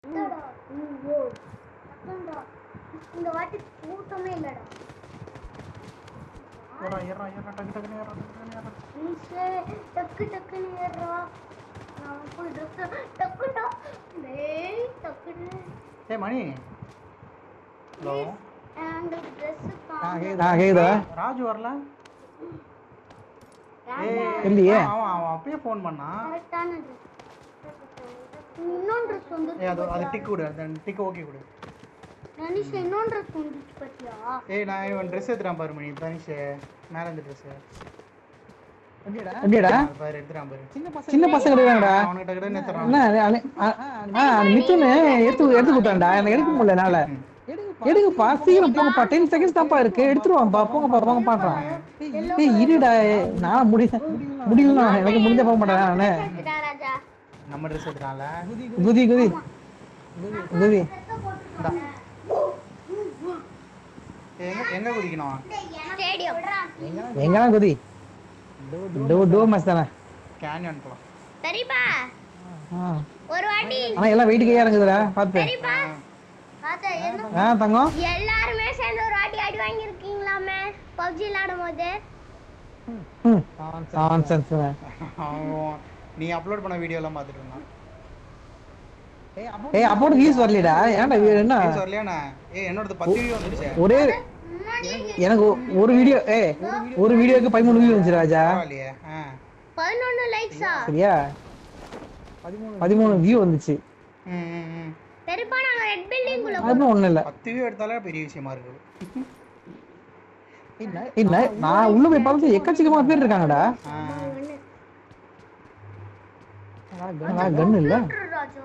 இல்லடா ஐயோ டக்குன்டா இந்த வாட்டி கூட்டமே இல்லடா ஏறா ஏறா ஏறா டக்கு டக்குன்னு ஏறா டக்கு டக்குன்னு ஏறா ஈஸே டக்கு டக்குன்னு ஏறா நான் போய் ட்ரெஸ் டக்குடா டேய் டக்குன்னு ஏய் மணி ஹலோ அந்த ட்ரெஸ் ஆ கேக்குதா ராஜு வரல ஏய் இல்லையே. அவன் அவன் அப்பயே ஃபோன் பண்ணான் கரெக்டான ட்ரெஸ் இன்னொன்று ட்ரெஸ் வந்து ஏய் அது அது டிக் கொடு அந்த டிக் ஓகே கொடு தனிஷ் இன்னொன்று ட்ரெஸ் வந்துச்சு பத்தியா ஏய் நான் இவன் ட்ரெஸ் எடுத்துறான் பாரு மணி தனிஷ் மேல இந்த ட்ரெஸ் எப்படிடா பாரு எடுத்துறான் பாரு சின்ன பசங்க இருக்காங்கடா அவனுக்கு டக்கு டக்குன்னு எடுத்துறான் என்ன அது- அது- ஆ, ஆ, அது மித்துன்னு எடுத்து எடுத்து கொடுத்தான்டா எனக்கு எடுக்க முடியல என்னால எடுங்கப்பா சீக்கிரம் போங்கப்பா டென் செகண்ட்ஸ் தான்ப்பா இருக்கு எடுத்துருவான்ப்பா போங்கப்பா போங்க பாடுறான் ஏய் இருடா நான் முடி முடியல எனக்கு முடிஞ்ச போக மாட்டேன் நானு இதா ராஜா நம்ம ட்ரெஸ் எடுத்துறான்ல குதி குதி குதி ஏய், எங்க எங்க குதிக்கணும் ஸ்டேடியம் எங்கடா குதி டோ டோ மேட்ச் தானே கேன்யான் போலாம் சரிப்பா ஆ. ஒரு வாட்டி ஆனா எல்லாம் வெயிட்டுக்கே இறங்குதுடா பார்த்து சரிப்பா பார்த்தா என்ன ஆ தங்கம் எல்லாருமே சேர்ந்து ஒரு வாட்டி அடி வாங்கியிருக்கீங்களாமே பப்ஜி விளையாடும் போது ம் நான்சென்ஸ் அவன் நீ அப்லோட் பண்ண வீடியோ எல்லாம் பார்த்துட்டு இருந்தான் ஏய் அப்போட வியூஸ் வரலடா ஏன்டா இது என்ன ஏய், சொல்லலையாண்ணா ஏய் என்னோடது பத்து வீடியோ வந்துருச்சு ஒரே எனக்கு ஒ- ஒரு வீடியோ ஏய் ஒரு வீடியோக்கு பதிமூணு வியூ வந்துச்சு ராஜா பரவாயில்லையே ஆ பதினொன்று லைக்ஸா சரியா பதிமூணு வியூ வந்துச்சு ம் ம், ம் சரிப்பா நாங்க ரெட் பில்டிங் குள்ள அதுவும் ஒண்ணும் இல்ல பத்து வியூ எடுத்தாலே பெரிய விஷயமா இருக்கு இல்ல நான் உள்ள போய் பார்த்தா எக்கச்சக்கமா பேர் இருக்காங்கடா ஆ கன் இல்ல ராஜா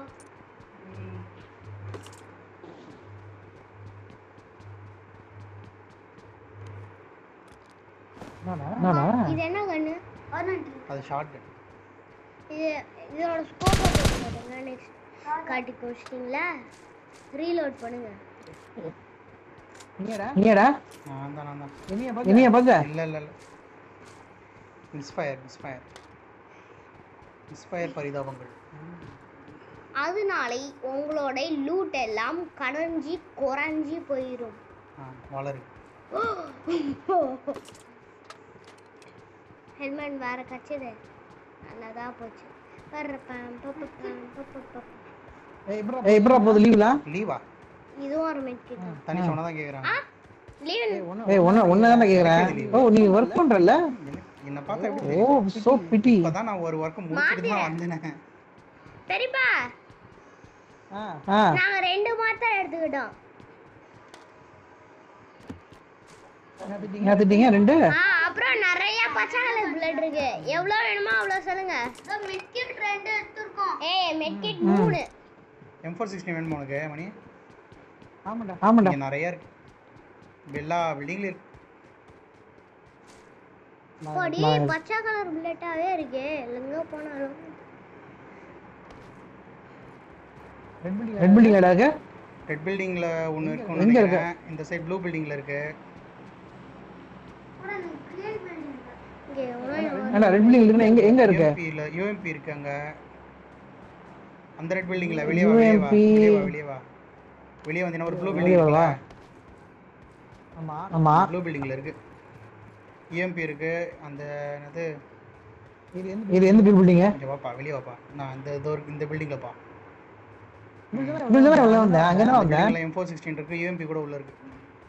என்னடா இது என்ன கண்ணு அது ஷார்ட் இது இதோட ஸ்கோப் பாருங்க நெக்ஸ்ட் காட்டி வச்சிட்டீங்களா ரீலோட் பண்ணுங்க நீடா நான் தான் நான் தான் இனிய பார்த்த இல்ல இல்ல இல்ல இன்ஸ்பயர் இன்ஸ்பயர் இன்ஸ்பயர் பரிதாபங்கள் அதனாலே உங்களோட லூட் எல்லாம் கடைஞ்சி குறைஞ்சி போயிடும் ஆ வளரு ஹெல்மெட் வேற கச்சது நல்லதா போச்சு வர்ற பம், ப, ப, பம், ப, ப, ப. ஏய் எப்படா போகுது லீவ்லாம் லீவா இதுவும் ஒரு மெட்கிட் தனி சொன்னா தான் கேக்குறான் லீவ் ஏய் ஒண்ணு ஒண்ணு தானே கேக்குறேன் ஓ நீ ஒர்க் பண்றல என்ன- என்ன பார்த்தா எப்படி ஓ சோ பிட்டி இப்பதான் நான் ஒரு ஒர்க் முடிச்சிட்டு தான் வந்தேன் சரிப்பா ஆ நாங்க ரெண்டு மாத்திரை எடுத்துக்கிட்டோம் ஏத்துட்டீங்க ரெண்டு ஆ அப்புறம் நிறைய பச்சை கலர் பிளட் இருக்கு எவ்வளவு வேணுமோ அவ்வளவு சொல்லுங்க மெட்கிட் ரெண்டு எடுத்துருக்கோம் ஏய் மெட்கிட் மூணு எம் ஃபோர் சிக்ஸ்டி வேணுமா உனக்கு மணி ஆமாடா ஆமாடா இங்க நிறைய இருக்கு எல்லா பில்டிங்லயும் இருக்கு பொடி பச்சை கலர் பிளட்டாவே இருக்கு எங்க போனாலும் ரெட் பில்டிங் இருக்கு ரெட் பில்டிங்ல ஒன்னு இருக்குன்னு எங்க நினைக்கிறேன் இந்த சைடு ப்ளூ பில்டிங்ல இருக்கு இங்க எவ்வளவு ஏண்டா ரெட் பில்டிங் இருக்குன்னா எங்க எங்க இருக்கு யூஎம்பில யூஎம்பி இருக்கு அங்க அந்த ரெட் பில்டிங்ல வெளிய வா வெளிய வா UMP. வெளிய வா வெளிய வா வெளிய வந்தீங்கன்னா ஒரு ப்ளூ வெளிய பில்டிங் வா. இருக்குல்ல ஆமா ப்ளூ பில்டிங்ல இருக்கு யூஎம்பி இருக்கு அந்த என்னது இது எந்த பில்டிங் இங்க வாப்பா வெளிய வாப்பா நான் இந்த இதோ இருக்கு இந்த பில்டிங்ல பா இங்க தான் உள்ள வந்தேன் அங்க தான் வந்தேன் பில்டிங்ல எம் ஃபோர் சிக்ஸ்டீன் இருக்கு யூஎம்பி கூட உள்ள இருக்கு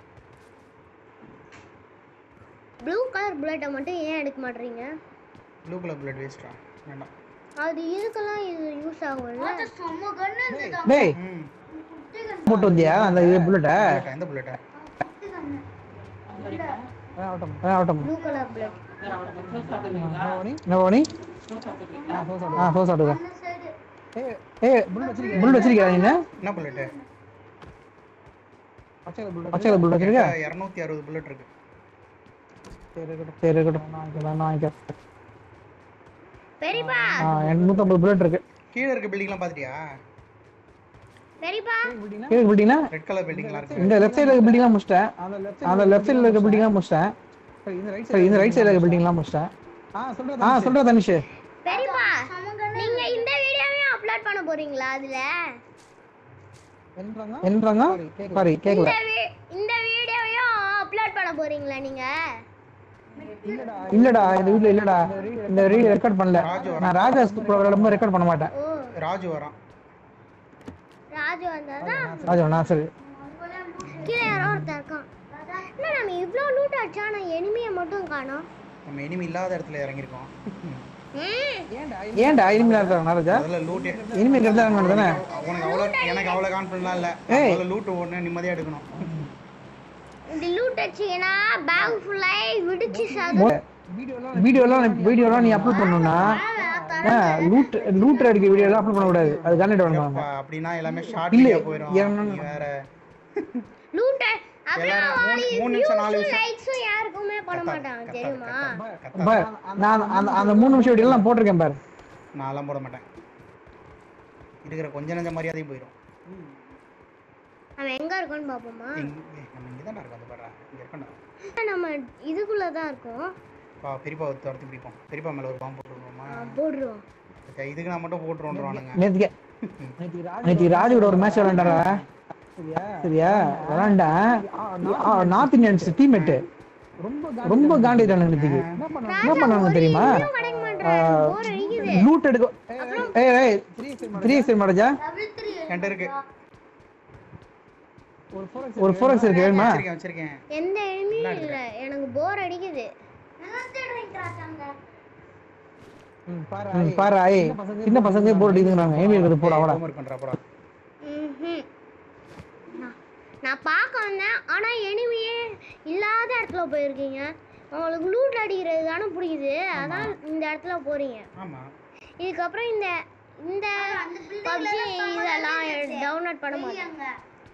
ப்ளூ கலர் புல்லட்டை மட்டும் ஏன் எடுக்க மாட்டீங்க ப்ளூ கலர் பிளட் வேஸ்டா வேண்டாம் அது இதுக்கெல்லாம் இது யூஸ் ஆகும்ல டேய் ம் போட்டு வந்தியா அந்த இது புல்லட்ட bullet ஆ? எந்த புல்லட்டா ஆகட்டும் ப்ளூ கலர் புல்லட் என்ன பண்ணி ஆ சோஸ் ஆடுங்க ஏய் புல்லட் வச்சிருக்கியா நீ என்ன புல்லட்டு பச்சை கலர் புல்லட் வச்சிருக்கியா இரநூத்தி அறுபது புல்லட் இருக்கு சரி இருக்கட்டும் சரி இருக்கட்டும் நான் வாங்கிக்கிறேன் நான் வாங்கிக்கிறேன் பெரியப்பா ஆ எனக்கு நூற்றம்பது புல்லட் இருக்கு கீழே இருக்க பில்டிங்லாம் பார்த்துட்டியா பெரியப்பா கீழே பில்டிங்னா ரெட் கலர் பில்டிங்லாம் இருக்கு இந்த லெஃப்ட் சைடுல இருக்க பில்டிங்லாம் முடிச்சிட்டேன் அந்த லெஃப்ட் சைடுல இருக்க பில்டிங்லாம் முடிச்சிட்டேன் சரி இந்த ரைட் சைடுல இருக்க பில்டிங்லாம் முடிச்சிட்டேன் ஆ சொல்றேன் தனிஷ் பெரியப்பா நீங்க இந்த வீடியோவையும் அப்லோட் பண்ண போறீங்களா அதுல என்றாங்க சாரி கேக்கல இந்த வீ- இந்த வீடியோவையும் அப்லோட் பண்ண போறீங்களா நீங்க இல்லடா இந்த வீட்ல இல்லடா இந்த வீடியோ ரெக்கார்ட் பண்ணல நான் ராஜா ப்ரோக்ராம் ரெக்கார்ட் பண்ண மாட்டேன் ஓ ராஜு வரான் ராஜு வந்தாதான் ராஜா நான் சரி கீழே யாரோ ஒருத்தன் இருக்கான் என்ன நம்ம இவ்ளோ லூட் அடிச்சா நான் எனிமியை மட்டும் காணோம் நம்ம இனிமே இல்லாத இடத்துல இறங்கியிருக்கோம் ம் ஏன்டா இனிமே இருக்காங்க ராஜா முதல்ல லூட் இனிமே இருக்கிறதா இறங்க தானே உனக்கு அவ்வளோ எனக்கு அவ்வளோ கான்ஃபிடன்ட்லாம் இல்லை ஏய். முதல்ல லூட் ஒன்று நிம்மதியாக எடுக்கணும் இந்த லூட் அடிச்சீங்கன்னா பேக் ஃபுல்லாக விடிச்சு சாது வீடியோலாம் வீடியோலாம் நீ அப்லோட் பண்ணணும்னா லூட் லூட் அடிக்க வீடியோலாம் அப்லோட் பண்ண கூடாது அது கண்டிப்பா பண்ணுவாங்க அப்ப அப்படின்னா எல்லாமே ஷார்ட் இல்ல, வீடியோ போயிடும் என்ன- நீ வேற லூட் அப்புறம் எல்லாரும் மூணு- மூணு நிமிஷம் நாலு நிமிஷம் லைக்ஸும் யாருக்குமே பண்ண மாட்டாங்க தெரியுமா பார், நான் அந்த அந்த மூணு நிமிஷம் வீடியோ நான் போட்டிருக்கேன் பாரு நான்லாம் போட மாட்டேன் இருக்கிற கொஞ்ச நஞ்ச மரியாதையும் போயிடும் நம்ம எங்க இருக்கோம்னு பாப்போமா நம்ம இங்கே தான் இருக்கோம் அது பாடுறா இங்கே இருக்கண்டா நம்ம இதுக்குள்ள தான் இருக்கோம் பா பெரியப்பா ஒரு துரத்தி பிடிப்போம் பெரியப்பா மேலே ஒரு பாம்பு போட்டுருவோமா ஆ, போடுறோம் சரி, இதுக்கு நான் மட்டும் போட்டுருவோன்றானுங்க நேத்துக்கு நேற்று ராஜுவோட ஒரு மேட்ச் விளையாண்டாரா சரியா விளையாண்டேன் நார்த் இந்தியன்ஸ் டீம்மேட் ரொம்ப காண்டிட்டானுங்க நேற்றுக்கு என்ன பண்ணாங்க தெரியுமா இன்னும் கிடைக்க மாட்டேன் போர் அடிக்குது லூட் எடுக்க ஏய் ஏய் த்ரீ எக்ஸ் மாடஜா என்கிட்ட இருக்கு ஒரு ஃபோர் எக்ஸ் இருக்கு வேணுமா வச்சிருக்கேன் வச்சிருக்கேன் எந்த எனிமியும் இல்ல எனக்கு போர் அடிக்குது ம், பாரு ஐய் சின்ன பசங்க போர் அடிக்குதுங்கிறாங்க ஏமி இருக்குது போட அவட ஹோம்ஒர்க் பண்ணுறா போடா ம்ஹும். நான்- நான் பார்க்க வந்தேன் ஆனா எனிமியே இல்லாத இடத்துல போயிருக்கீங்க உங்களுக்கு லூட் அடிக்கிறது தானே பிடிக்குது அதான் இந்த இடத்துல போறீங்க ஆமாம் இதுக்கப்புறம் இந்த இந்த பப்ஜி இதெல்லாம் டவுன்லோட் பண்ண மாட்டாங்க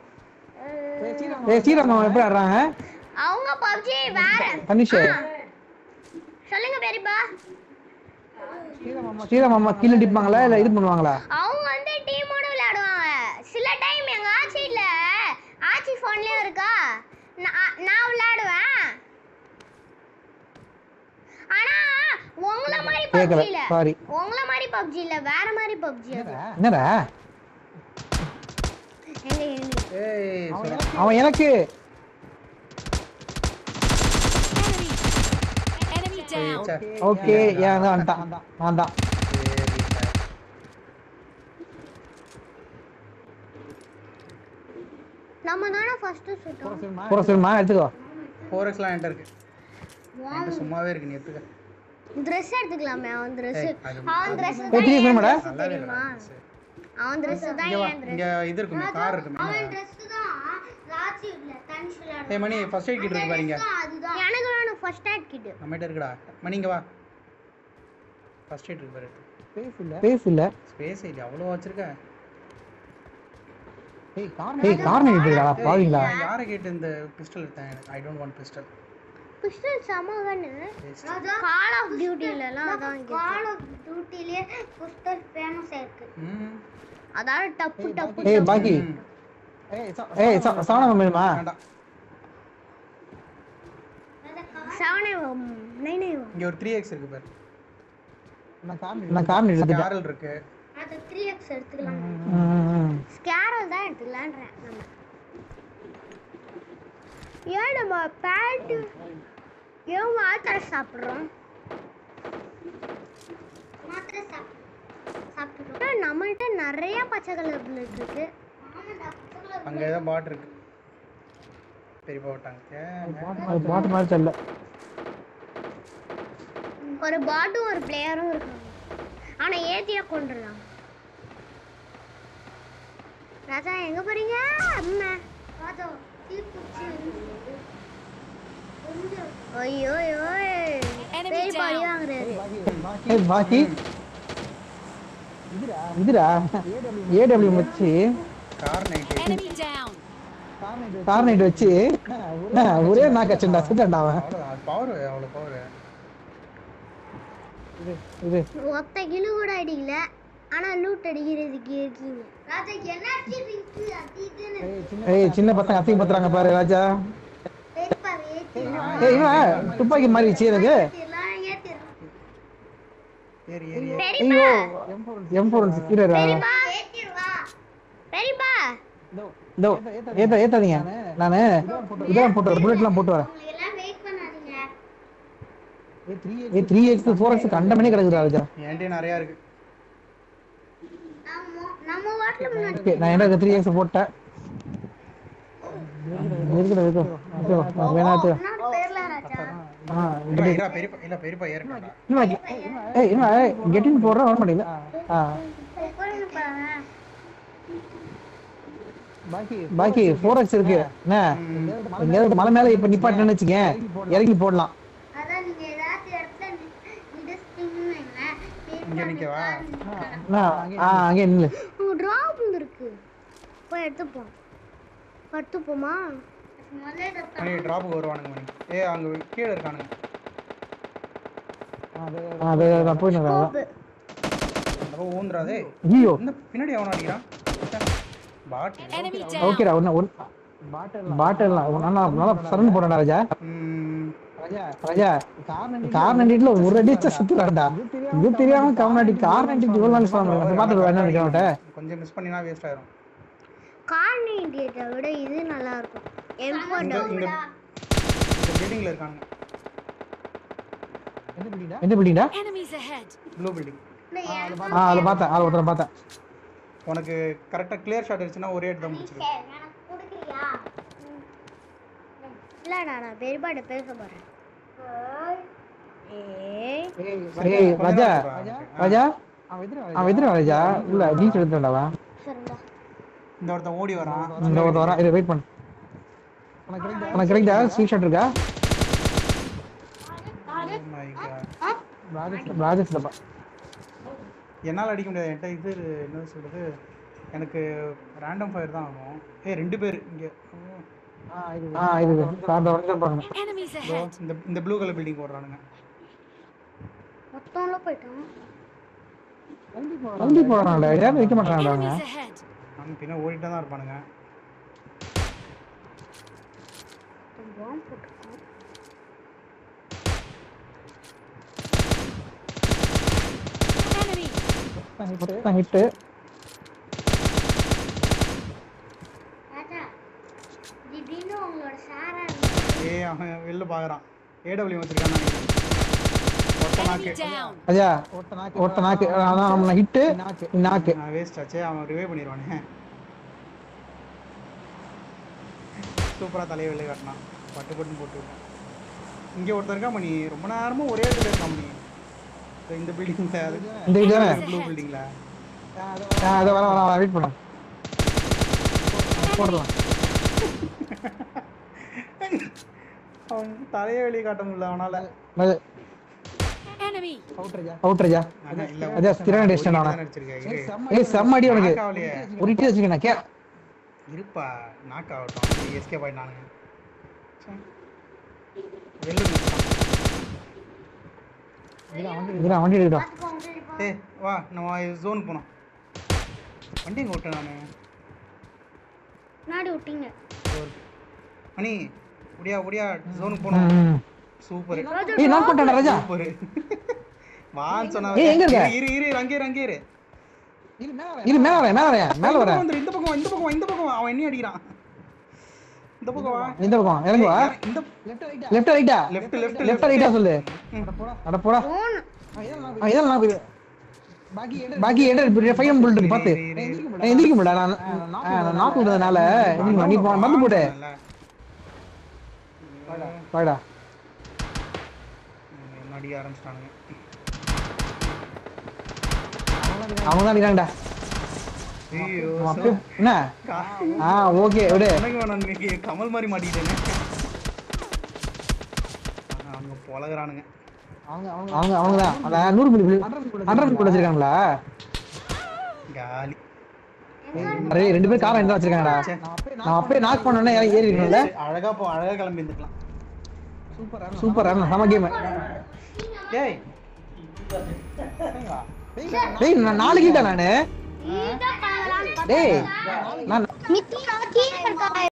ஏய் ஸ்ரீராம் எப்படி ஆடுறாங்க அவங்க பப்ஜி வேற தனிஷ் சொல்லுங்க பெரியப்பா ஸ்ரீராம் அம்மா கீழே டிப்பாங்களா இல்ல இது பண்ணுவாங்களா அவங்க வந்து டீமோட விளையாடுவாங்க சில டைம் எங்க ஆச்சி இல்ல ஆச்சி போன்லயும் இருக்கா நான் நான் விளையாடுவேன் ஆனா உங்கள மாதிரி கேட்கல பப்ஜி இல்ல சாரி உங்கள மாதிரி பப்ஜி இல்ல வேற மாதிரி பப்ஜி அது என்னடா எங்க enemy. ஏய் அவன் எனக்கு Enemy down. சே ஓகே ஏன் வந்துட்டான் நான் தான் நம்ம தானே ஃபர்ஸ்ட் சுட்டோம் போற சொல்லுமா எடுத்துக்கோ ஃபோர் எக்ஸ்லாம் என்கிட்ட இருக்கு என்கிட்ட சும்மாவே இருக்கு நீ எடுத்துக்க Dress எடுத்துக்கலாமே அவன் Dress ஏய், அது- அவன் Dress ஏய், திடீர்னு சொல்லுமாடா? நல்லாவே தெரியுமா இல்லை அவன் Dress தான் இங்க வா என் Dress இங்க இது இருக்குமே கார் இருக்குமே அவன் Dress தான் ராச்சி இல்ல தனிஷ் விளையாடு ஏய் மணி ஃபர்ஸ்ட் எய்ட் கிட் இருக்கு பாருங்க அதுதான் எனக்கு வேணும் ஃபர்ஸ்ட் எய்ட் கிட் நம்மகிட்ட இருக்குடா மணி இங்க வா ஃபர்ஸ்ட் எய்ட் இருக்கு பாரு பேஸ் இல்ல ஸ்பேஸ் இல்லை அவ்வளோ வச்சிருக்க ஏய் கார்னர் இருக்குடா பாவீங்களா நான் யாரை கேட்டு இந்த பிஸ்டல் எடுத்தேன் I don't want pistol pistol சமகன்னு கால் ஆஃப் டியூட்டிலலாம் அதான் கால் ஆஃப் டியூட்டிலே பிஸ்டல் ஃபேமஸ் இருக்கு ம் அதாவது டப்பு டப்பு ஏய் பாக்கி ஏய் சா- சாணம் வேணுமா வேண்டாம் செவனே நைனே இங்க ஒரு த்ரீ எக்ஸ் இருக்கு பாரு நான் கார்னர் எடுத்துட்டேன் கேரல் இருக்கு அது த்ரீ எக்ஸ் எடுத்துக்கலாம் ம், ம். ஸ்கேரல் தான் எடுத்துக்கலான்றேன் நம்ம ஏன் நம்ம பேண்ட் ஏன் மாத்திரை சாப்பிட்றோம் மாத்திரை சாப்பிட்றோம் நம்மள்ட்ட நிறைய பச்சை கலர் புல்லட் இருக்கு அங்க ஏதோ பாட் இருக்கு பெரியப்பா விட்டாங்க அது பாட்டு மாதிரி தெரியல ஒரு பாட்டும் ஒரு பிளேயரும் இருக்காங்க ஆனா ஏத்தியா கொண்டுடலாம் ராஜா எங்க போறீங்க அம்மா ராஜா ஐயோ ஐயோ Enemy பேய் down. பழி வாங்குறாரு ஏய் பாக்கி இதுடா ஏடபிள்யூ வச்சு கார் நைட்டு Enemy down. கார்னைட் வச்சு நான் ஒரே நாக்கு வச்சுடா சுத்தண்டா அவன் அவ்வளோதான் பவர் அவ்வளோ பவர் இது ஒத்த கிலோ கூட அடிக்கல ஆனா லூட் அடிக்கிறதுக்கு இருக்கீங்க ராஜா என்னாச்சு இருக்கு அது ஏய் சின்ன பசங்க அசிங்க பத்துறாங்க பாரு ராஜா பெரியப்பா ஏத்தி ஏய் இவன் துப்பாக்கி மாறிடுச்சு எனக்கு ஏறி ஏறி ஐயோ எம் ஃபோர் ஹீரோ பெரியப்பா ஏத்திடுவா பெரியப்பா இதோ ஏத்த ஏத்தாதீங்க நானு இதெல்லாம் போட்டு வரேன் புல்லட்லாம் போட்டு வரேன் உங்களுக்கு எல்லாம் வெயிட் பண்ணாதீங்க a three X four X கண்டமனே கிடக்குது ராஜா என்கிட்டயே நிறையா இருக்கு நம்ம நம்ம வாட்டில் முன்னாடி ஓகே நான் என்ன த்ரீ எக்ஸ் போட்டேன் இருக்குது இருக்குது வேணா எடுத்து வா. முன்னாடி பேர்ல ராஜா ஆ இல்ல, இல்ல, பெரியப்பா இல்ல பெரியப்பா ஏற்கனடா இன்னும் ஏய் இன்னும் கெட்டின் போடுறேன் வர மாட்டேங்குது ஆ போறேன்னு பாருங்க பாக்கி ஃபோர் எக்ஸ் இருக்கு என்ன எங்கேயாவது மலை மேல இப்ப நிப்பாட்டுன்னு வச்சுக்கேன் இறங்கி போடலாம் அதான் நீங்க ஏதாச்சும் இடத்துல இடிச்சிட்டீங்கன்னு வைங்களேன், இங்க நிக்கவா என்ன? ஆ அங்கே நில்லு அங்க டிராப் இருக்கு போய் எடுத்துப்போம் எடுத்துப்போமா முதல்ல இதை மணி டிராப்புக்கு வருவானுங்க மணி ஏ அங்க கீழே இருக்கானுங்க ஆ, அது நான் போய் தப்பு. அந்த பக்கம் ஊந்துறாதே ஐயோ இந்த பின்னாடி அவன அடிக்கிறான் பாட் Enemy down. ஓகேடா ஒன்று ஒன் பாட்டில்லாம் நல்லா நல்லா சரண் போடா ராஜா ம் ராஜா கார் நண்டிட்டுல ஒரு அடி வச்சா சுத்துறாடா இது தெரியாம கவனாடி கார் நண்டிட்டு இவ்வளவு நாள் சொல்ல முடியும் பாத்துட்டு என்ன நினைக்கிறவன்ட்ட கொஞ்சம் மிஸ் பண்ணினா வேஸ்ட் ஆயிரும் கார்ன் இண்டியேட்டரை விட இது நல்லா இருக்கும் எம்போ இந்த இந்த இந்த பில்டிங்ல இருக்கானுங்க எந்த பில்டிங்டா Enemies ahead. ப்ளூ பில்டிங் ஆ அதை பார்த்தேன் அதை ஒருத்தரை பார்த்தேன் உனக்கு கரெக்டா கிளியர் ஷாட் இருந்துச்சுன்னா ஒரே இடம் முடிச்சிரு எனக்கு கொடுக்குறியா இல்லடா நான் பெரியபாட்ட பேச போறேன் ஏய் ஏய் ராஜா ராஜா அவன் எதிர ராஜா இல்ல டீச் எடுத்துட்டாவா சரிடா இந்த ஒருத்தன் ஓடி வரான் இந்த ஒரு வரா இதை வெயிட் பண்ணு உனக்கு கிடைக்குதா ஸ்க்ரீன் ஷாட் இருக்கா Oh my God. ராஜேஷ் டப்பா என்னால் அடிக்க முடியாது என்கிட்ட இது என்ன சொல்றது எனக்கு ரேண்டம் ஃபயர் தான் ஆகும் ஏய் ரெண்டு பேர் இங்கே ஆ இது சார்ந்த வந்து பாருங்க Enemies ahead. இந்த இந்த ப்ளூ கலர் பில்டிங் ஓடுறானுங்க மொத்தம்ல போயிட்டோம் வண்டி போறாங்கடா யாரும் வைக்க மாட்டாங்கடா அவங்க Enemies ahead. அவங்க பின்ன ஓடிட்டே தான் இருப்பானுங்க பாம்பு போட்டுருக்கோம் Enemy. ஹிட்டு ராஜா திடீர்னு உங்களோட சாரா ஏய் அவன் வெளில பார்க்குறான் ஏடபிள்யூ வச்சிருக்கான்னு நினைக்கிறேன் ஒட்ட Enemy நாக்கு down. ஐயா ஒருத்த நாக்கு அதான் அவனை ஹிட்டு நாக்கு நான் வேஸ்ட் ஆச்சே அவன் ரிவே பண்ணிடுவானே சூப்பராக தலையை வெளியே காட்டினான் பட்டு பட்டுன்னு போட்டு விட்டான். இங்கே ஒருத்தர் இருக்கா மணி ரொம்ப நேரமாக ஒரே இடத்துல இருக்கான் மணி இந்த- இந்த பில்டிங்கில் அது இந்த இது தானே ப்ளூ பில்டிங்கில் ஆ அதை வர வர வெயிட் பண்ண போடலாம் அவன் தலையை வெளியே காட்ட முடியல அவனால அது- Enemy. அவுட் ராஜா ஆனா, இல்ல, அதே ஸ்திரன் டிஸ்டன் அவனா தான் அடிச்சிருக்கேன். இரு. ஏய் செம்ம அடி உனக்கு knock ஆகலையே. ஒரு இட்டு வச்சுக்கணும் கே இருப்பா நாக் ஆகட்டும் எஸ்கே ஆயிட்டானுங்க வெளில நிறுத்தான். இதுதான் வண்டி எடுக்கட்டும் பார்த்துக்கோங்க ஏய் வா நம்ம ஜோனுக்கு போனோம் வண்டி எங்க விட்டேன் நான் முன்னாடி விட்டீங்க மணி ஒடியா ஒடியா ஜோனுக்கு போனோம் ம். சூப்பர் ஏய் நான் பண்ணிட்டேன் ராஜா சூப்பர் வான்னு சொன்னா ஏய், எங்க இருக்க? இரு இரு இரு, அங்கே இரு அங்கே இரு இரு மேல வரேன் மேல வரேன் மேல வரேன் வந்துரு, இந்த பக்கம் வா, இந்த பக்கம் வா, இந்த பக்கம் வா. அவன் என்ன அடிக்கிறான் இந்த பக்கம் வா இந்த பக்கம் இறங்குவா இந்த லெஃப்ட் ரைட்டா லெஃப்ட் லெஃப்ட் லெஃப்ட் ரைட்டா சொல்லு அட போடா ஃபோன் ஆ, இதெல்லாம் நான் போய் பாக்கி எடு ஃபைவ் புல்லட் இருக்கு பாத்து நான் எந்திரிக்க முடியல நான் ஆ, நான் நாக்கு விட்டதுனால எந்திரிக்க நீ போ- வந்து போட்டு வாடா அடிக்க ஆரம்பிச்சிட்டானுங்க அவங்க தான் அடிக்கிறாங்கடா ஐயோ அவன் அப்படியே என்ன ஆ ஓகே விடு எனக்கு வேணாம் இன்னைக்கு கமல் மாதிரி மாட்டிக்கிட்டேங்க ஆனா, அவங்க பொழகுறானுங்க அவங்க அவங்க தான் அந்த நூறு மில்லி ஹண்ட்ரட் கூட வச்சிருக்காங்களா காலி அரே ரெண்டு பேரும் காரம் என்ன வச்சிருக்காங்கடா நான் அப்பயே நாக் பண்ணோன்னே ஏறி ஏறி இருக்கணும்ல அழகா போ அழகா கிளம்பி இருந்துக்கலாம் சூப்பர் செம கேம் டேய் டேய் நான் நாலு கிட்ட நானு இதான் பண்ணலாம்னு டேய் நான் மித்தி நான் கீழே இருக்கா